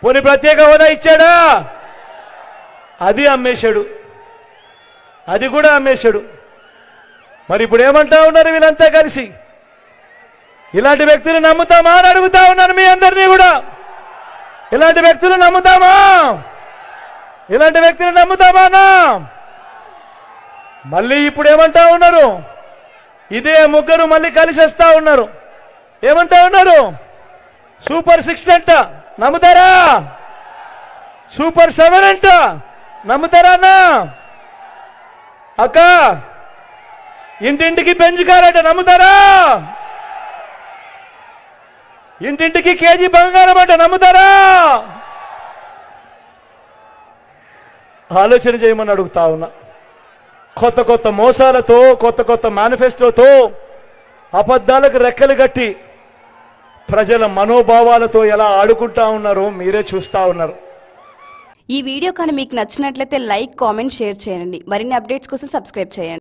పోనీ ప్రత్యేక హోదా ఇచ్చాడా అది అమ్మేశాడు అది కూడా అమ్మేశాడు మరి ఇప్పుడు ఏమంటా ఉన్నారు వీళ్ళంతా కలిసి ఇలాంటి వ్యక్తులు నమ్ముతామా అని అడుగుతా ఉన్నాను మీ అందరినీ కూడా ఇలాంటి వ్యక్తులు నమ్ముతామా ఇలాంటి వ్యక్తులు నమ్ముతామా అన్నా మళ్ళీ ఇప్పుడు ఏమంటా ఉన్నారు ఇదే ముగ్గురు మళ్ళీ కలిసి వస్తా ఉన్నారు ఏమంటా ఉన్నారు సూపర్ సిక్స్ అంట నమ్ముతారా సూపర్ సెవెన్ అంట నమ్ముతారా అన్నా అక్క ఇంటింటికి పెంచుకారట నమ్ముతారా ఇంటింటికి కేజీ బంగారం అంట నమ్ముతారా ఆలోచన చేయమని అడుగుతా ఉన్నా కొత్త కొత్త మోసాలతో కొత్త కొత్త మేనిఫెస్టోతో అబద్ధాలకు రెక్కలు కట్టి ప్రజల మనోభావాలతో ఎలా ఆడుకుంటా ఉన్నారో మీరే చూస్తా ఉన్నారు ఈ వీడియో కానీ మీకు నచ్చినట్లయితే లైక్ కామెంట్ షేర్ చేయండి మరిన్ని అప్డేట్స్ కోసం సబ్స్క్రైబ్ చేయండి